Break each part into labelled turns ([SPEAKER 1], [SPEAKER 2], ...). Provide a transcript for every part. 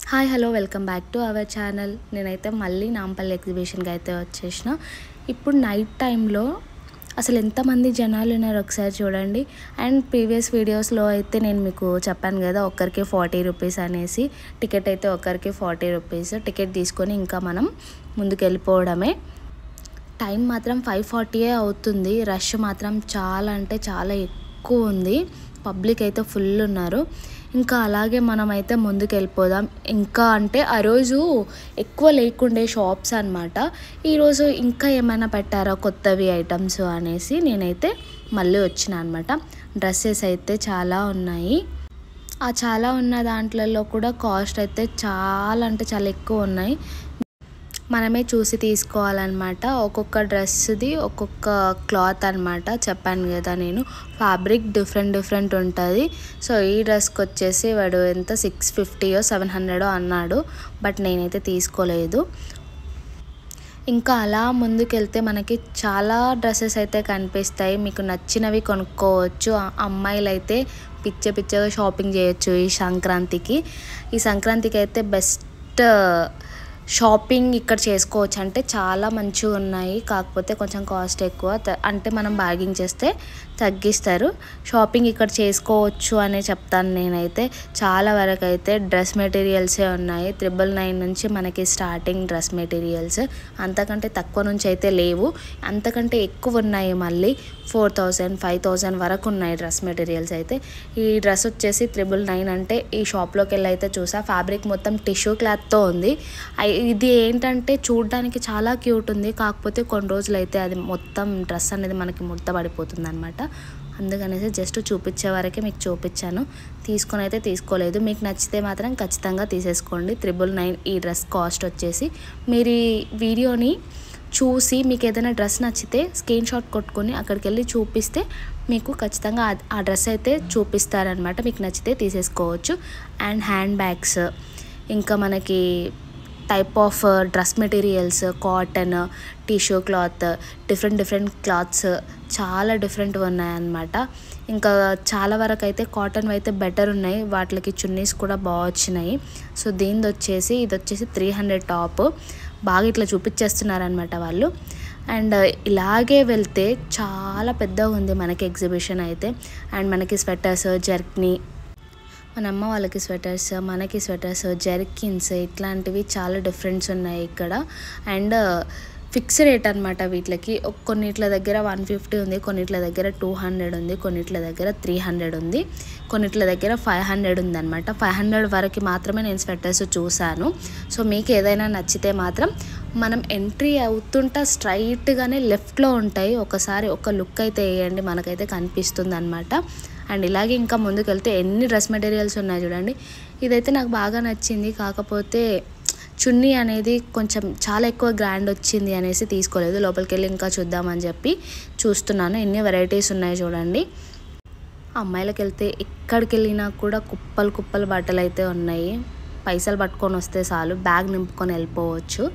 [SPEAKER 1] Hi hello welcome back to our channel నేనైతే మళ్ళీ నాంపల్లి ఎగ్జిబిషన్కి అయితే వచ్చేసిన ఇప్పుడు నైట్ టైంలో అసలు ఎంతమంది జనాలు ఉన్నారు ఒకసారి చూడండి అండ్ ప్రీవియస్ వీడియోస్లో అయితే నేను మీకు చెప్పాను కదా ఒక్కరికి ఫార్టీ రూపీస్ అనేసి టికెట్ అయితే ఒక్కరికి ఫార్టీ రూపీస్ టికెట్ తీసుకొని ఇంకా మనం ముందుకు వెళ్ళిపోవడమే టైం మాత్రం ఫైవ్ ఫార్టీయే అవుతుంది రష్ మాత్రం చాలా అంటే చాలా ఎక్కువ ఉంది పబ్లిక్ అయితే ఫుల్ ఉన్నారు ఇంకా అలాగే మనం అయితే ముందుకు వెళ్ళిపోదాం ఇంకా అంటే ఆ రోజు ఎక్కువ లేకుండే షాప్స్ అనమాట ఈరోజు ఇంకా ఏమైనా పెట్టారా కొత్తవి ఐటమ్స్ అనేసి నేనైతే మళ్ళీ వచ్చిన అనమాట డ్రెస్సెస్ అయితే చాలా ఉన్నాయి ఆ చాలా ఉన్న దాంట్లలో కూడా కాస్ట్ అయితే చాలా అంటే చాలా ఎక్కువ ఉన్నాయి మనమే చూసి తీసుకోవాలన్నమాట ఒక్కొక్క డ్రెస్ది ఒక్కొక్క క్లాత్ అనమాట చెప్పాను కదా నేను ఫ్యాబ్రిక్ డిఫరెంట్ డిఫరెంట్ ఉంటుంది సో ఈ డ్రెస్కి వచ్చేసి వాడు ఎంత సిక్స్ ఫిఫ్టీయో సెవెన్ హండ్రెడో అన్నాడు బట్ నేనైతే తీసుకోలేదు ఇంకా అలా ముందుకెళ్తే మనకి చాలా డ్రెస్సెస్ అయితే కనిపిస్తాయి మీకు నచ్చినవి కొనుక్కోవచ్చు అమ్మాయిలు అయితే పిచ్చ పిచ్చగా షాపింగ్ చేయొచ్చు ఈ సంక్రాంతికి ఈ సంక్రాంతికి అయితే బెస్ట్ షాపింగ్ ఇక్కడ చేసుకోవచ్చు అంటే చాలా మంచిగా ఉన్నాయి కాకపోతే కొంచెం కాస్ట్ ఎక్కువ అంటే మనం బార్గింగ్ చేస్తే తగ్గిస్తారు షాపింగ్ ఇక్కడ చేసుకోవచ్చు అనే చెప్తాను నేనైతే చాలా వరకు అయితే డ్రెస్ మెటీరియల్సే ఉన్నాయి త్రిబుల్ నైన్ నుంచి మనకి స్టార్టింగ్ డ్రెస్ మెటీరియల్స్ అంతకంటే తక్కువ నుంచి అయితే లేవు అంతకంటే ఎక్కువ ఉన్నాయి మళ్ళీ ఫోర్ థౌజండ్ ఫైవ్ థౌజండ్ వరకు ఉన్నాయి డ్రెస్ మెటీరియల్స్ అయితే ఈ డ్రెస్ వచ్చేసి త్రిబుల్ నైన్ అంటే ఈ షాప్లోకి వెళ్ళి అయితే చూసా ఫ్యాబ్రిక్ మొత్తం టిష్యూ క్లాత్తో ఉంది ఇది ఏంటంటే చూడడానికి చాలా క్యూట్ ఉంది కాకపోతే కొన్ని రోజులు అయితే అది మొత్తం డ్రెస్ అనేది మనకి ముడతపడిపోతుంది అనమాట అందుకనేసి జస్ట్ చూపించే వరకే మీకు చూపించాను తీసుకొని అయితే తీసుకోలేదు మీకు నచ్చితే మాత్రం ఖచ్చితంగా తీసేసుకోండి త్రిబుల్ నైన్ ఈ డ్రెస్ కాస్ట్ వచ్చేసి మీరు ఈ వీడియోని చూసి మీకు ఏదైనా డ్రెస్ నచ్చితే స్క్రీన్ షాట్ కొట్టుకొని అక్కడికి వెళ్ళి చూపిస్తే మీకు ఖచ్చితంగా ఆ డ్రెస్ అయితే చూపిస్తారనమాట మీకు నచ్చితే తీసేసుకోవచ్చు అండ్ హ్యాండ్ బ్యాగ్స్ ఇంకా మనకి type of dress materials cotton tissue cloth different different cloths చాలా డిఫరెంట్ ఉన్నాయన్నమాట ఇంకా చాలా వరకు అయితే కాటన్ అయితే బెటర్ ఉన్నాయి వాటికి చున్నీస్ కూడా బాగా వచ్చినాయి సో దీనిది వచ్చేసి ఇది వచ్చేసి త్రీ హండ్రెడ్ టాప్ బాగా ఇట్లా చూపించేస్తున్నారనమాట వాళ్ళు అండ్ ఇలాగే వెళ్తే చాలా పెద్దగా ఉంది మనకి ఎగ్జిబిషన్ అయితే అండ్ మనకి స్వెటర్స్ జర్క్ని మన అమ్మ వాళ్ళకి స్వెటర్స్ మనకి స్వెటర్స్ జర్కిన్స్ ఇట్లాంటివి చాలా డిఫరెన్స్ ఉన్నాయి ఇక్కడ అండ్ ఫిక్స్ రేట్ అనమాట వీటికి కొన్నిట్ల దగ్గర వన్ ఫిఫ్టీ ఉంది కొన్నిట్ల దగ్గర టూ హండ్రెడ్ ఉంది కొన్నిట్ల దగ్గర త్రీ హండ్రెడ్ ఉంది కొన్నిట్ల దగ్గర ఫైవ్ హండ్రెడ్ ఉంది అనమాట ఫైవ్ హండ్రెడ్ వరకు మాత్రమే నేను స్వెటర్స్ చూశాను సో మీకు ఏదైనా నచ్చితే మాత్రం మనం ఎంట్రీ అవుతుంటా స్ట్రైట్గానే లెఫ్ట్లో ఉంటాయి ఒకసారి ఒక లుక్ అయితే వేయండి మనకైతే కనిపిస్తుంది అనమాట అండ్ ఇలాగే ఇంకా ముందుకు వెళ్తే ఎన్ని డ్రెస్ మెటీరియల్స్ ఉన్నాయి చూడండి ఇదైతే నాకు బాగా నచ్చింది కాకపోతే చున్నీ అనేది కొంచెం చాలా ఎక్కువ గ్రాండ్ వచ్చింది అనేసి తీసుకోలేదు లోపలికి వెళ్ళి ఇంకా చూద్దామని చెప్పి చూస్తున్నాను ఎన్ని వెరైటీస్ ఉన్నాయి చూడండి అమ్మాయిలకు వెళ్తే ఎక్కడికి వెళ్ళినా కూడా కుప్పలు కుప్పలు బట్టలు అయితే ఉన్నాయి పైసలు పట్టుకొని వస్తే చాలు బ్యాగ్ నింపుకొని వెళ్ళిపోవచ్చు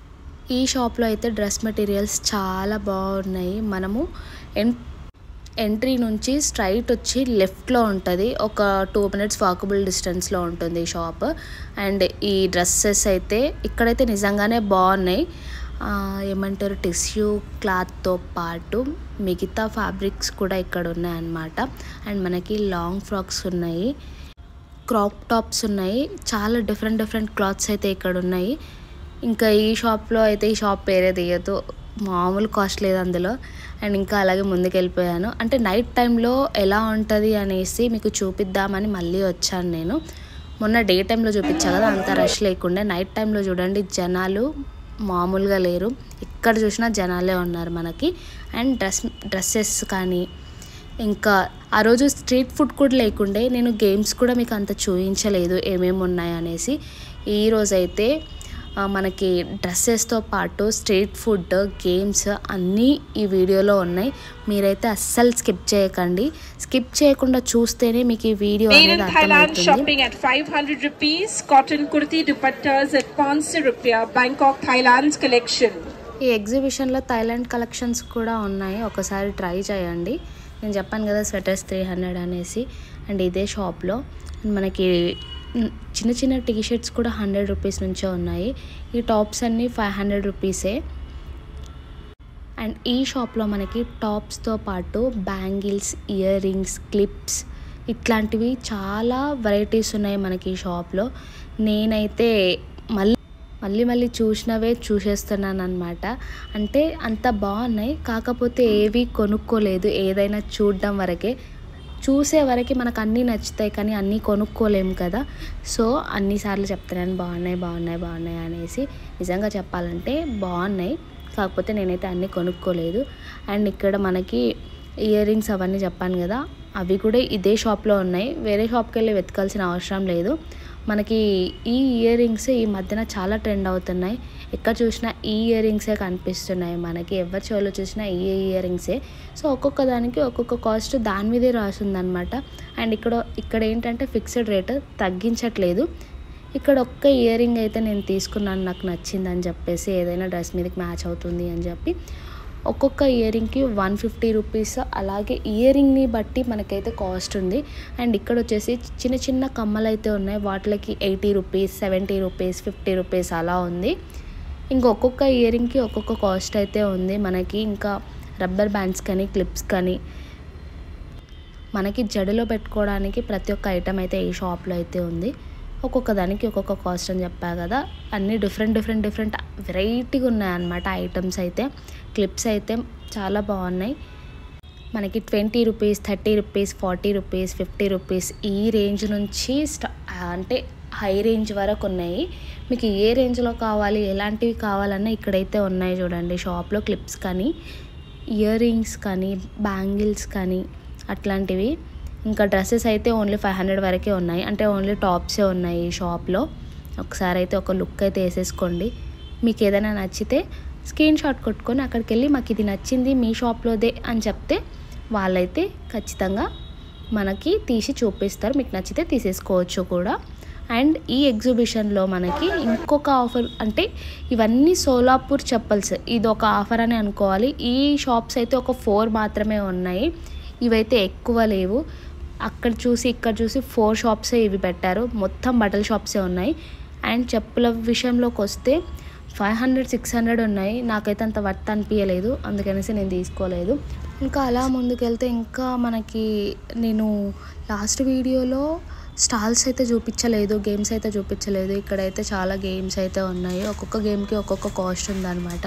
[SPEAKER 1] ఈ షాప్లో అయితే డ్రెస్ మెటీరియల్స్ చాలా బాగున్నాయి మనము ఎన్ ఎంట్రీ నుంచి స్ట్రైట్ వచ్చి లెఫ్ట్లో ఉంటుంది ఒక టూ మినిట్స్ వాకబుల్ డిస్టెన్స్లో ఉంటుంది ఈ షాప్ అండ్ ఈ డ్రెస్సెస్ అయితే ఇక్కడైతే నిజంగానే బాగున్నాయి ఏమంటారు టిష్యూ క్లాత్తో పాటు మిగతా ఫ్యాబ్రిక్స్ కూడా ఇక్కడ ఉన్నాయన్నమాట అండ్ మనకి లాంగ్ ఫ్రాక్స్ ఉన్నాయి క్రాప్ టాప్స్ ఉన్నాయి చాలా డిఫరెంట్ డిఫరెంట్ క్లాత్స్ అయితే ఇక్కడ ఉన్నాయి ఇంకా ఈ షాప్లో అయితే ఈ షాప్ పేరే తీయదు మామూలు కాస్ట్ లేదు అందులో అండ్ ఇంకా అలాగే ముందుకు వెళ్ళిపోయాను అంటే నైట్ టైంలో ఎలా ఉంటుంది అనేసి మీకు చూపిద్దామని మళ్ళీ వచ్చాను నేను మొన్న డే టైంలో చూపించా కదా అంత రష్ లేకుండా నైట్ టైంలో చూడండి జనాలు మామూలుగా లేరు ఎక్కడ చూసినా జనాలే ఉన్నారు మనకి అండ్ డ్రెస్ డ్రెస్సెస్ కానీ ఇంకా ఆ రోజు స్ట్రీట్ ఫుడ్ కూడా లేకుండే నేను గేమ్స్ కూడా మీకు అంత చూపించలేదు ఏమేమి ఉన్నాయి అనేసి ఈరోజైతే మనకి డ్రెస్సెస్తో పాటు స్ట్రీట్ ఫుడ్ గేమ్స్ అన్నీ ఈ వీడియోలో ఉన్నాయి మీరైతే అస్సలు స్కిప్ చేయకండి స్కిప్ చేయకుండా చూస్తేనే మీకు ఈ వీడియో
[SPEAKER 2] Made
[SPEAKER 1] అనేది
[SPEAKER 2] in Thailand,
[SPEAKER 1] అర్థమవుతుంది
[SPEAKER 2] shopping at 500 rupees. Cotton kurti dupattas at 500 rupiah. Bangkok, Thailand's collection.
[SPEAKER 1] ఈ ఎగ్జిబిషన్లో థైలాండ్ కలెక్షన్స్ కూడా ఉన్నాయి ఒకసారి ట్రై చేయండి నేను చెప్పాను కదా స్వెటర్స్ త్రీ హండ్రెడ్ అనేసి అండ్ ఇదే షాప్లో మనకి న్- చిన్న చిన్న టీ షర్ట్స్ కూడా హండ్రెడ్ రూపీస్ నుంచే ఉన్నాయి ఈ టాప్స్ అన్నీ ఫైవ్ హండ్రెడ్ రూపీసే అండ్ ఈ షాప్లో మనకి టాప్స్తో పాటు బ్యాంగిల్స్ ఇయర్ రింగ్స్ క్లిప్స్ ఇట్లాంటివి చాలా వెరైటీస్ ఉన్నాయి మనకి ఈ షాప్లో నేనైతే మళ్ళీ మళ్ళీ మళ్ళీ చూసినవే చూసేస్తున్నాను అనమాట అంటే అంత బాగున్నాయి కాకపోతే ఏవి కొనుక్కోలేదు ఏదైనా చూడడం వరకే చూసే వరకు మనకు అన్నీ నచ్చుతాయి కానీ అన్నీ కొనుక్కోలేము కదా సో అన్నిసార్లు చెప్తున్నాను బాగున్నాయి బాగున్నాయి బాగున్నాయి అనేసి నిజంగా చెప్పాలంటే బాగున్నాయి కాకపోతే నేనైతే అన్నీ కొనుక్కోలేదు అండ్ ఇక్కడ మనకి ఇయర్ రింగ్స్ అవన్నీ చెప్పాను కదా అవి కూడా ఇదే షాప్లో ఉన్నాయి వేరే షాప్కి వెళ్ళి వెతకాల్సిన అవసరం లేదు మనకి ఈ ఇయర్ రింగ్స్ ఈ మధ్యన చాలా ట్రెండ్ అవుతున్నాయి ఎక్కడ చూసినా ఈ ఇయర్ రింగ్సే కనిపిస్తున్నాయి మనకి ఎవరి చెవులో చూసినా ఈ ఇయర్ రింగ్సే సో ఒక్కొక్క దానికి ఒక్కొక్క కాస్ట్ దాని మీదే రాసిందనమాట అండ్ ఇక్కడ ఇక్కడ ఏంటంటే ఫిక్స్డ్ రేట్ తగ్గించట్లేదు ఇక్కడ ఒక్క ఇయర్ రింగ్ అయితే నేను తీసుకున్నాను నాకు నచ్చింది అని చెప్పేసి ఏదైనా డ్రెస్ మీదకి మ్యాచ్ అవుతుంది అని చెప్పి ఒక్కొక్క ఇయర్ రింగ్కి వన్ ఫిఫ్టీ రూపీస్ అలాగే ఇయర్ రింగ్ని బట్టి మనకైతే కాస్ట్ ఉంది అండ్ ఇక్కడ వచ్చేసి చిన్న చిన్న కమ్మలు అయితే ఉన్నాయి వాటికి eighty rupees seventy rupees fifty rupees అలా ఉంది ఇంకా ఒక్కొక్క ఇయర్ రింగ్కి ఒక్కొక్క కాస్ట్ అయితే ఉంది మనకి ఇంకా రబ్బర్ బ్యాండ్స్ కానీ క్లిప్స్ కానీ మనకి జడలో పెట్టుకోవడానికి ప్రతి ఒక్క ఐటెం అయితే ఈ షాప్లో అయితే ఉంది ఒక్కొక్క దానికి ఒక్కొక్క కాస్ట్ అని చెప్పా కదా అన్నీ డిఫరెంట్ డిఫరెంట్ డిఫరెంట్ వెరైటీగా ఉన్నాయన్నమాట ఐటమ్స్ అయితే క్లిప్స్ అయితే చాలా బాగున్నాయి మనకి twenty rupees thirty rupees forty rupees fifty rupees ఈ రేంజ్ నుంచి స్టా అంటే హై రేంజ్ వరకు ఉన్నాయి మీకు ఏ రేంజ్లో కావాలి ఎలాంటివి కావాలన్నా ఇక్కడైతే ఉన్నాయి చూడండి షాప్లో క్లిప్స్ కానీ ఇయర్ రింగ్స్ కానీ బ్యాంగిల్స్ కానీ అట్లాంటివి ఇంకా డ్రెస్సెస్ అయితే ఓన్లీ ఫైవ్ హండ్రెడ్ వరకే ఉన్నాయి అంటే ఓన్లీ టాప్సే ఉన్నాయి ఈ షాప్లో ఒకసారి అయితే ఒక లుక్ అయితే వేసేసుకోండి మీకు ఏదైనా నచ్చితే స్క్రీన్ షాట్ కొట్టుకొని అక్కడికి వెళ్ళి మాకు ఇది నచ్చింది మీ షాప్లోదే అని చెప్తే వాళ్ళైతే ఖచ్చితంగా మనకి తీసి చూపిస్తారు మీకు నచ్చితే తీసేసుకోవచ్చు కూడా అండ్ ఈ ఎగ్జిబిషన్లో మనకి ఇంకొక ఆఫర్ అంటే ఇవన్నీ సోలాపూర్ చెప్పల్స్ ఇది ఒక ఆఫర్ అని అనుకోవాలి ఈ షాప్స్ అయితే ఒక ఫోర్ మాత్రమే ఉన్నాయి ఇవైతే ఎక్కువ లేవు అక్కడ చూసి ఇక్కడ చూసి ఫోర్ షాప్సే ఇవి పెట్టారు మొత్తం బట్టల షాప్సే ఉన్నాయి అండ్ చెప్పుల విషయంలోకి వస్తే ఫైవ్ హండ్రెడ్ సిక్స్ హండ్రెడ్ ఉన్నాయి నాకైతే అంత వర్త్ అనిపించలేదు అందుకనేసి నేను తీసుకోలేదు ఇంకా అలా ముందుకెళ్తే ఇంకా మనకి నేను లాస్ట్ వీడియోలో స్టాల్స్ అయితే చూపించలేదు గేమ్స్ అయితే చూపించలేదు ఇక్కడైతే చాలా గేమ్స్ అయితే ఉన్నాయి ఒక్కొక్క గేమ్కి ఒక్కొక్క కాస్ట్ ఉందన్నమాట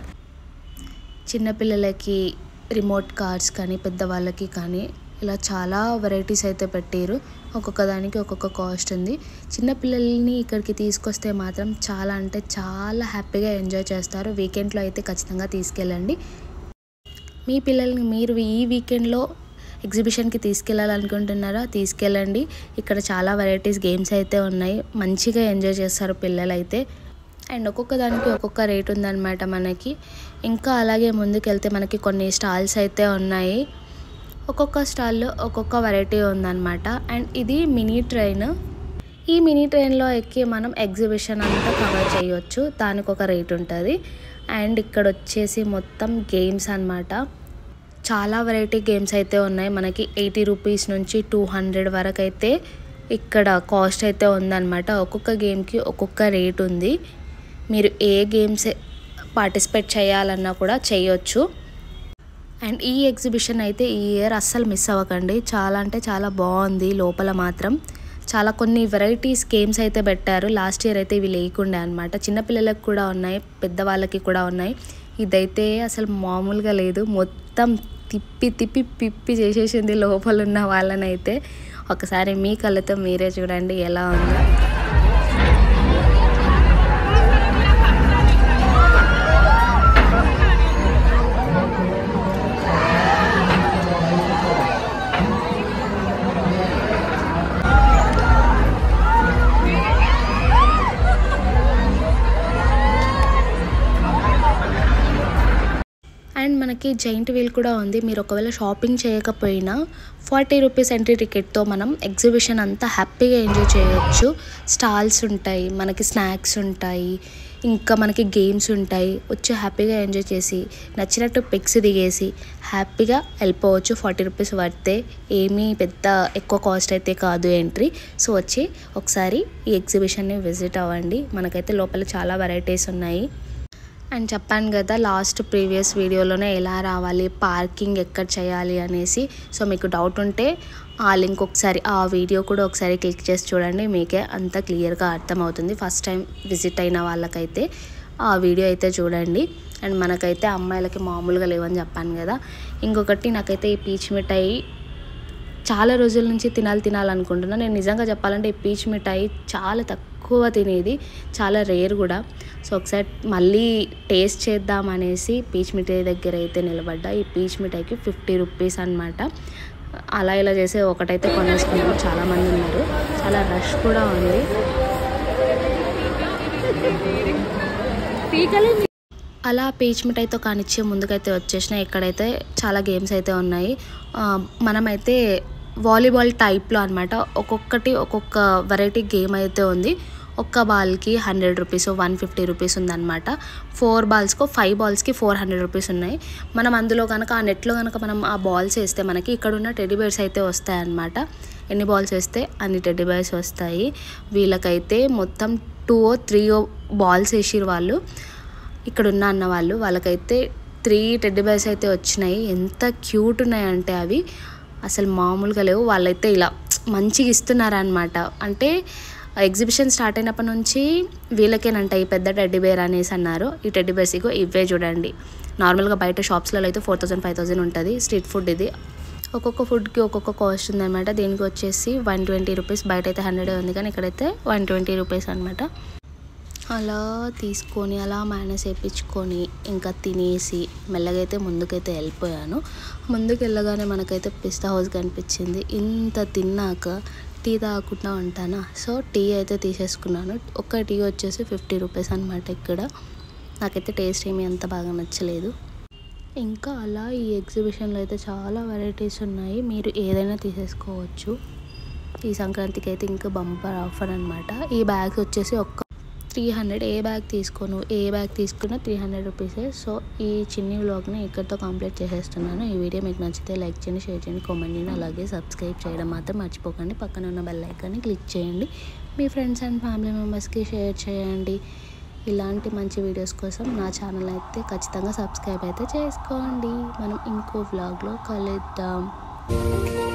[SPEAKER 1] చిన్నపిల్లలకి రిమోట్ కార్స్ కానీ పెద్దవాళ్ళకి కానీ ఇలా చాలా వెరైటీస్ అయితే పెట్టారు ఒక్కొక్క దానికి ఒక్కొక్క కాస్ట్ ఉంది చిన్నపిల్లల్ని ఇక్కడికి తీసుకొస్తే మాత్రం చాలా అంటే చాలా హ్యాపీగా ఎంజాయ్ చేస్తారు వీకెండ్లో అయితే ఖచ్చితంగా తీసుకెళ్ళండి మీ పిల్లల్ని మీరు ఈ వీకెండ్లో ఎగ్జిబిషన్కి తీసుకెళ్ళాలనుకుంటున్నారా తీసుకెళ్ళండి ఇక్కడ చాలా వెరైటీస్ గేమ్స్ అయితే ఉన్నాయి మంచిగా ఎంజాయ్ చేస్తారు పిల్లలైతే అండ్ ఒక్కొక్క దానికి ఒక్కొక్క రేట్ ఉందన్నమాట మనకి ఇంకా అలాగే ముందుకెళ్తే మనకి కొన్ని స్టాల్స్ అయితే ఉన్నాయి ఒక్కొక్క స్టాల్లో ఒక్కొక్క వెరైటీ ఉందన్నమాట అండ్ ఇది మినీ ట్రైన్ ఈ మినీ ట్రైన్లో ఎక్కి మనం ఎగ్జిబిషన్ అంతా కవర్ చేయొచ్చు దానికి ఒక రేట్ ఉంటుంది అండ్ ఇక్కడ వచ్చేసి మొత్తం గేమ్స్ అన్నమాట చాలా వెరైటీ గేమ్స్ అయితే ఉన్నాయి మనకి ఎయిటీ రూపీస్ నుంచి టూ హండ్రెడ్ వరకు అయితే ఇక్కడ కాస్ట్ అయితే ఉందన్నమాట ఒక్కొక్క గేమ్కి ఒక్కొక్క రేట్ ఉంది మీరు ఏ గేమ్స్ పార్టిసిపేట్ చేయాలన్నా కూడా చేయొచ్చు అండ్ ఈ ఎగ్జిబిషన్ అయితే ఈ ఇయర్ అస్సలు మిస్ అవ్వకండి చాలా అంటే చాలా బాగుంది లోపల మాత్రం చాలా కొన్ని వెరైటీస్ గేమ్స్ అయితే పెట్టారు లాస్ట్ ఇయర్ అయితే ఇవి లేకుండే అనమాట చిన్నపిల్లలకు కూడా ఉన్నాయి పెద్దవాళ్ళకి కూడా ఉన్నాయి ఇదైతే అసలు మామూలుగా లేదు మొత్తం తిప్పి తిప్పి పిప్పి చేసేసింది లోపల ఉన్న వాళ్ళనైతే ఒకసారి మీ కళ్ళతో మీరే చూడండి ఎలా ఉందో అండ్ మనకి జైంట్ వీల్ కూడా ఉంది మీరు ఒకవేళ షాపింగ్ చేయకపోయినా ఫార్టీ రూపీస్ ఎంట్రీ టికెట్తో మనం ఎగ్జిబిషన్ అంతా హ్యాపీగా ఎంజాయ్ చేయొచ్చు స్టాల్స్ ఉంటాయి మనకి స్నాక్స్ ఉంటాయి ఇంకా మనకి గేమ్స్ ఉంటాయి వచ్చి హ్యాపీగా ఎంజాయ్ చేసి నచ్చినట్టు పిక్స్ దిగేసి హ్యాపీగా వెళ్ళిపోవచ్చు ఫార్టీ రూపీస్ పడితే ఏమీ పెద్ద ఎక్కువ కాస్ట్ అయితే కాదు ఎంట్రీ సో వచ్చి ఒకసారి ఈ ఎగ్జిబిషన్ని విజిట్ అవ్వండి మనకైతే లోపల చాలా వెరైటీస్ ఉన్నాయి అండ్ చెప్పాను కదా లాస్ట్ ప్రీవియస్ వీడియోలోనే ఎలా రావాలి పార్కింగ్ ఎక్కడ చేయాలి అనేసి సో మీకు డౌట్ ఉంటే ఆ లింక్ ఒకసారి ఆ వీడియో కూడా ఒకసారి క్లిక్ చేసి చూడండి మీకే అంత క్లియర్గా అర్థమవుతుంది ఫస్ట్ టైం విజిట్ అయిన వాళ్ళకైతే ఆ వీడియో అయితే చూడండి అండ్ మనకైతే అమ్మాయిలకి మామూలుగా లేవని చెప్పాను కదా ఇంకొకటి నాకైతే ఈ పీచ్ మిఠాయి చాలా రోజుల నుంచి తినాలి తినాలనుకుంటున్నా నేను నిజంగా చెప్పాలంటే ఈ పీచ్ మిఠాయి చాలా తక్కువ తినేది చాలా రేర్ కూడా సో ఒకసారి మళ్ళీ టేస్ట్ చేద్దాం అనేసి పీచ్ మిఠాయి దగ్గర అయితే నిలబడ్డా ఈ పీచ్ మిఠాయికి ఫిఫ్టీ రూపీస్ అనమాట అలా ఇలా చేసి ఒకటైతే కొనేసుకున్నాము చాలామంది ఉన్నారు చాలా రష్ కూడా ఉంది అలా పీచ్ మిఠాయితో కానిచ్చే ముందుకైతే వచ్చేసిన ఇక్కడైతే చాలా గేమ్స్ అయితే ఉన్నాయి ఆ, మనమైతే వాలీబాల్ టైప్లో అనమాట ఒక్కొక్కటి ఒక్కొక్క వెరైటీ గేమ్ అయితే ఉంది ఒక్క బాల్కి hundred rupees one fifty rupees ఉందన్నమాట ఫోర్ బాల్స్కో ఫైవ్ బాల్స్కి ఫోర్ హండ్రెడ్ రూపీస్ ఉన్నాయి మనం అందులో కనుక ఆ నెట్లో కనుక మనం ఆ బాల్స్ వేస్తే మనకి ఇక్కడ ఉన్న టెడ్డీ బేర్స్ అయితే వస్తాయన్నమాట ఎన్ని బాల్స్ వేస్తే అన్ని టెడ్డీ బేర్స్ వస్తాయి వీళ్ళకైతే మొత్తం టూ ఓ త్రీ ఓ బాల్స్ వేసిరు వాళ్ళు ఇక్కడ ఉన్న అన్న వాళ్ళు వాళ్ళకైతే త్రీ టెడ్డీ బేర్స్ అయితే వచ్చినాయి ఎంత క్యూట్ ఉన్నాయంటే అవి అసలు మామూలుగా లేవు వాళ్ళైతే ఇలా మంచిగా ఇస్తున్నారనమాట అంటే ఎగ్జిబిషన్ స్టార్ట్ అయినప్పటి నుంచి వీళ్ళకేనంట ఈ పెద్ద టెడ్డీ బేర్ అనేసి అన్నారు ఈ టెడ్డీ బేర్స్ ఇగో ఇవే చూడండి నార్మల్గా బయట షాప్స్లలో అయితే ఫోర్ థౌసండ్ ఫైవ్ థౌసండ్ ఉంటుంది స్ట్రీట్ ఫుడ్ ఇది ఒక్కొక్క ఫుడ్కి ఒక్కొక్క కాస్ట్ ఉందన్నమాట దీనికి వచ్చేసి వన్ ట్వంటీ రూపీస్ బయట అయితే హండ్రెడ్ ఉంది కానీ ఇక్కడైతే వన్ ట్వంటీ రూపీస్ అనమాట అలా తీసుకొని అలా మేనేజ్ చేయించుకొని ఇంకా తినేసి మెల్లగా అయితే ముందుకైతే వెళ్ళిపోయాను ముందుకు వెళ్ళగానే మనకైతే పిస్తా హౌస్ కనిపించింది ఇంత తిన్నాక టీ తాగకుండా ఉంటానా సో టీ అయితే తీసేసుకున్నాను ఒక్క టీ వచ్చేసి ఫిఫ్టీ రూపీస్ అనమాట ఇక్కడ నాకైతే టేస్ట్ ఏమీ అంత బాగా నచ్చలేదు ఇంకా అలా ఈ ఎగ్జిబిషన్లో అయితే చాలా వెరైటీస్ ఉన్నాయి మీరు ఏదైనా తీసేసుకోవచ్చు ఈ సంక్రాంతికి అయితే ఇంకా బంపర్ ఆఫర్ అనమాట ఈ బ్యాగ్స్ వచ్చేసి ఒక్క త్రీ హండ్రెడ్ ఏ బ్యాగ్ తీసుకోను ఏ బ్యాగ్ తీసుకున్నా త్రీ హండ్రెడ్ రూపీసే సో ఈ చిన్ని వ్లాగ్ని ఇక్కడితో కంప్లీట్ చేసేస్తున్నాను ఈ వీడియో మీకు నచ్చితే లైక్ చేయండి షేర్ చేయండి కామెంట్ చేయండి అలాగే సబ్స్క్రైబ్ చేయడం మాత్రం మర్చిపోకండి పక్కన ఉన్న బెల్ ఐకాన్ని క్లిక్ చేయండి మీ ఫ్రెండ్స్ అండ్ ఫ్యామిలీ మెంబర్స్కి షేర్ చేయండి ఇలాంటి మంచి వీడియోస్ కోసం నా ఛానల్ అయితే ఖచ్చితంగా సబ్స్క్రైబ్ అయితే చేసుకోండి మనం ఇంకో వ్లాగ్లో కలుద్దాం